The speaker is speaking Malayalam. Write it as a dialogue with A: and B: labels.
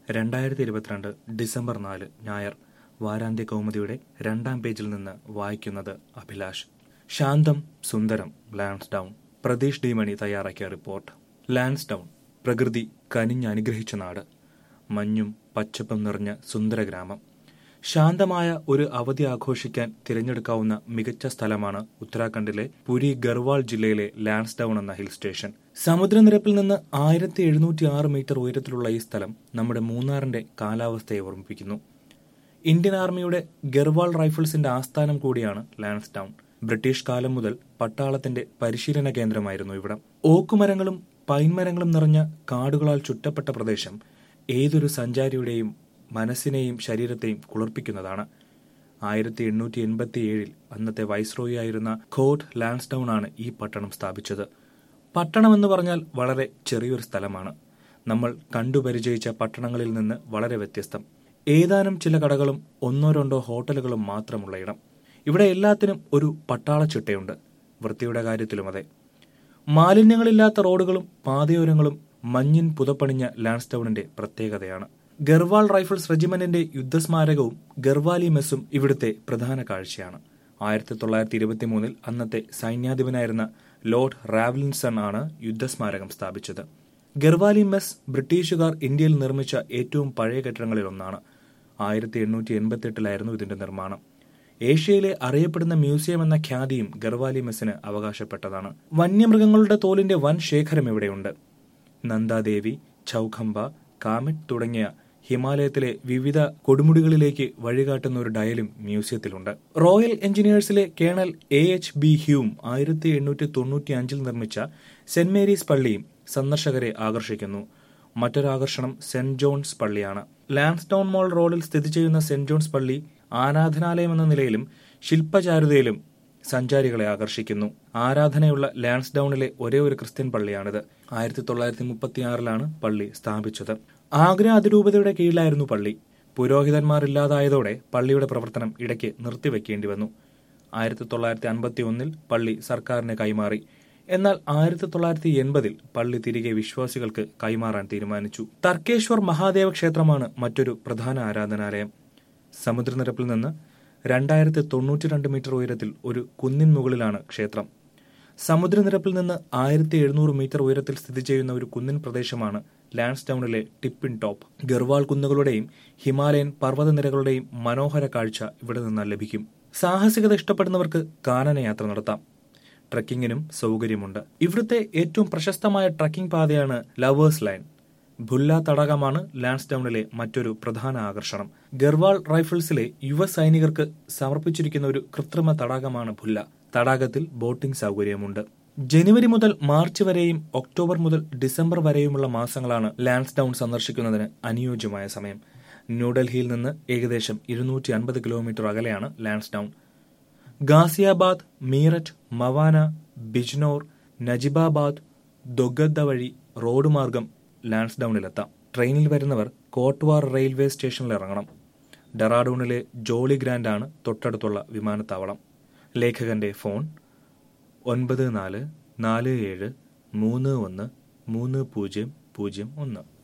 A: രണ്ടായിരത്തി ഇരുപത്തിരണ്ട് ഡിസംബർ നാല് ഞായർ വാരാന്ത്യ കൗമുദിയുടെ രണ്ടാം പേജിൽ നിന്ന് വായിക്കുന്നത് അഭിലാഷ് ശാന്തം സുന്ദരം ലാൻസ്ഡൗൺ പ്രതീഷ് ഡി മണി തയ്യാറാക്കിയ റിപ്പോർട്ട് ലാൻസ്ഡൗൺ പ്രകൃതി കനിഞ്ഞനുഗ്രഹിച്ച നാട് മഞ്ഞും പച്ചപ്പും നിറഞ്ഞ സുന്ദര ഗ്രാമം ശാന്തമായ ഒരു അവധി ആഘോഷിക്കാൻ തിരഞ്ഞെടുക്കാവുന്ന മികച്ച സ്ഥലമാണ് ഉത്തരാഖണ്ഡിലെ പുരി ഗർവാൾ ജില്ലയിലെ ലാൻസ്ഡൌൺ എന്ന ഹിൽ സ്റ്റേഷൻ സമുദ്രനിരപ്പിൽ നിന്ന് ആയിരത്തി എഴുന്നൂറ്റി ആറ് മീറ്റർ ഉയരത്തിലുള്ള ഈ സ്ഥലം നമ്മുടെ മൂന്നാറിന്റെ കാലാവസ്ഥയെ ഓർമ്മിപ്പിക്കുന്നു ഇന്ത്യൻ ആർമിയുടെ ഗർവാൾ റൈഫിൾസിന്റെ ആസ്ഥാനം കൂടിയാണ് ലാൻസ്ഡൌൺ ബ്രിട്ടീഷ് കാലം മുതൽ പട്ടാളത്തിന്റെ പരിശീലന കേന്ദ്രമായിരുന്നു ഇവിടം ഓക്കുമരങ്ങളും പൈൻമരങ്ങളും നിറഞ്ഞ കാടുകളാൽ ചുറ്റപ്പെട്ട പ്രദേശം ഏതൊരു സഞ്ചാരിയുടെയും മനസ്സിനെയും ശരീരത്തെയും കുളിർപ്പിക്കുന്നതാണ് ആയിരത്തി എണ്ണൂറ്റി എൺപത്തി ഏഴിൽ അന്നത്തെ വൈസ്രോയി ആയിരുന്ന ഖോട്ട് ലാൻസ്ഡൌൺ ആണ് ഈ പട്ടണം സ്ഥാപിച്ചത് പട്ടണം എന്ന് പറഞ്ഞാൽ വളരെ ചെറിയൊരു സ്ഥലമാണ് നമ്മൾ കണ്ടുപരിചയിച്ച പട്ടണങ്ങളിൽ നിന്ന് വളരെ വ്യത്യസ്തം ഏതാനും ചില കടകളും ഒന്നോ രണ്ടോ ഹോട്ടലുകളും മാത്രമുള്ള ഇടം ഇവിടെ എല്ലാത്തിനും ഒരു പട്ടാള ചിട്ടയുണ്ട് വൃത്തിയുടെ കാര്യത്തിലും അതെ മാലിന്യങ്ങളില്ലാത്ത റോഡുകളും പാതയോരങ്ങളും മഞ്ഞിൻ പുതപ്പണിഞ്ഞ ലാൻസ്ഡൌണിന്റെ പ്രത്യേകതയാണ് ഗർവാൾ റൈഫിൾസ് റെജിമെന്റിന്റെ യുദ്ധസ്മാരകവും ഗർവാലി മെസ്സും ഇവിടുത്തെ പ്രധാന കാഴ്ചയാണ് ആയിരത്തി തൊള്ളായിരത്തി ഇരുപത്തി മൂന്നിൽ അന്നത്തെ സൈന്യാധിപനായിരുന്ന ലോർഡ് റാവ്ലിൻസൺ ആണ് യുദ്ധസ്മാരകം സ്ഥാപിച്ചത് ഗർവാലി മെസ് ബ്രിട്ടീഷുകാർ ഇന്ത്യയിൽ നിർമ്മിച്ച ഏറ്റവും പഴയ കെട്ടിടങ്ങളിൽ ഒന്നാണ് ആയിരത്തി എണ്ണൂറ്റി എൺപത്തി എട്ടിലായിരുന്നു ഇതിന്റെ നിർമ്മാണം ഏഷ്യയിലെ അറിയപ്പെടുന്ന മ്യൂസിയം എന്ന ഖ്യാതിയും ഗർവാലി മെസ്സിന് അവകാശപ്പെട്ടതാണ് വന്യമൃഗങ്ങളുടെ തോലിന്റെ വൻ ശേഖരം ഇവിടെയുണ്ട് നന്ദാദേവി ചൌഖംബ കാമെറ്റ് തുടങ്ങിയ ഹിമാലയത്തിലെ വിവിധ കൊടുമുടികളിലേക്ക് വഴികാട്ടുന്ന ഒരു ഡയലും മ്യൂസിയത്തിലുണ്ട് റോയൽ എഞ്ചിനീയേഴ്സിലെ colonel A H B Hume ആയിരത്തി എണ്ണൂറ്റി തൊണ്ണൂറ്റി അഞ്ചിൽ നിർമ്മിച്ച സെന്റ് മേരീസ് പള്ളിയും സന്ദർശകരെ ആകർഷിക്കുന്നു മറ്റൊരു ആകർഷണം സെന്റ് ജോൺസ് പള്ളിയാണ് ലാൻസ്ഡൌൺ മോൾ റോഡിൽ സ്ഥിതി ചെയ്യുന്ന സെന്റ് ജോൺസ് പള്ളി ആരാധനാലയം എന്ന നിലയിലും ശില്പചാരുതയിലും സഞ്ചാരികളെ ആകർഷിക്കുന്നു ആരാധനയുള്ള ലാൻസ്ഡൌണിലെ ഒരേ ഒരു ക്രിസ്ത്യൻ പള്ളിയാണിത് ആയിരത്തി തൊള്ളായിരത്തി മുപ്പത്തിയാറിലാണ് പള്ളി സ്ഥാപിച്ചത് ആഗ്ര അതിരൂപതയുടെ കീഴിലായിരുന്നു പള്ളി പുരോഹിതന്മാർ ഇല്ലാതായതോടെ പള്ളിയുടെ പ്രവർത്തനം ഇടയ്ക്ക് നിർത്തിവെക്കേണ്ടി വന്നു ആയിരത്തി തൊള്ളായിരത്തി അൻപത്തി ഒന്നിൽ പള്ളി സർക്കാരിന് കൈമാറി എന്നാൽ ആയിരത്തി തൊള്ളായിരത്തി എൺപതിൽ പള്ളി തിരികെ വിശ്വാസികൾക്ക് കൈമാറാൻ തീരുമാനിച്ചു തർക്കേശ്വർ മഹാദേവ ക്ഷേത്രമാണ് മറ്റൊരു പ്രധാന ആരാധനാലയം സമുദ്രനിരപ്പിൽ നിന്ന് രണ്ടായിരത്തി തൊണ്ണൂറ്റി രണ്ട് മീറ്റർ ഉയരത്തിൽ ഒരു കുന്നിൻ മുകളിലാണ് ക്ഷേത്രം സമുദ്രനിരപ്പിൽ നിന്ന് ആയിരത്തി എഴുന്നൂറ് മീറ്റർ ഉയരത്തിൽ സ്ഥിതി ചെയ്യുന്ന ഒരു കുന്നിൻ പ്രദേശമാണ് ലാൻസ്ഡൌണിലെ ടിപ്പിൻ ടോപ്പ് ഗർവാൾ കുന്നുകളുടെയും ഹിമാലയൻ പർവ്വതനിരകളുടെയും മനോഹര കാഴ്ച ഇവിടെ നിന്ന് ലഭിക്കും സാഹസികത ഇഷ്ടപ്പെടുന്നവർക്ക് കാനനയാത്ര നടത്താം ട്രക്കിങ്ങിനും സൗകര്യമുണ്ട് ഇവിടുത്തെ ഏറ്റവും പ്രശസ്തമായ ട്രക്കിംഗ് പാതയാണ് ലവേഴ്സ് ലൈൻ ഭുല്ല തടാകമാണ് ലാൻസ്ഡൌണിലെ മറ്റൊരു പ്രധാന ആകർഷണം ഗർവാൾ റൈഫിൾസിലെ യുവ സൈനികർക്ക് സമർപ്പിച്ചിരിക്കുന്ന ഒരു കൃത്രിമ തടാകമാണ് ഭുല്ല തടാകത്തിൽ ബോട്ടിംഗ് സൗകര്യമുണ്ട് ജനുവരി മുതൽ മാർച്ച് വരെയും ഒക്ടോബർ മുതൽ ഡിസംബർ വരെയുമുള്ള മാസങ്ങളാണ് ലാൻസ്ഡൌൺ സന്ദർശിക്കുന്നതിന് അനുയോജ്യമായ സമയം ന്യൂഡൽഹിയിൽ നിന്ന് ഏകദേശം ഇരുന്നൂറ്റി അൻപത് കിലോമീറ്റർ അകലെയാണ് ലാൻസ്ഡൌൺ ഗാസിയാബാദ് മീററ്റ് മവാന ബിജ്നോർ നജിബാബാദ് ദൊഗദ്ദ വഴി റോഡ് മാർഗം ലാൻസ്ഡൌണിലെത്താം ട്രെയിനിൽ വരുന്നവർ കോട്ട്വാർ റെയിൽവേ സ്റ്റേഷനിൽ ഇറങ്ങണം ഡെറാഡൂണിലെ ജോളി ഗ്രാൻഡ് ആണ് തൊട്ടടുത്തുള്ള വിമാനത്താവളം ലേഖകന്റെ ഫോൺ ഒൻപത് നാല് നാല് ഏഴ് മൂന്ന് ഒന്ന് മൂന്ന് പൂജ്യം പൂജ്യം ഒന്ന്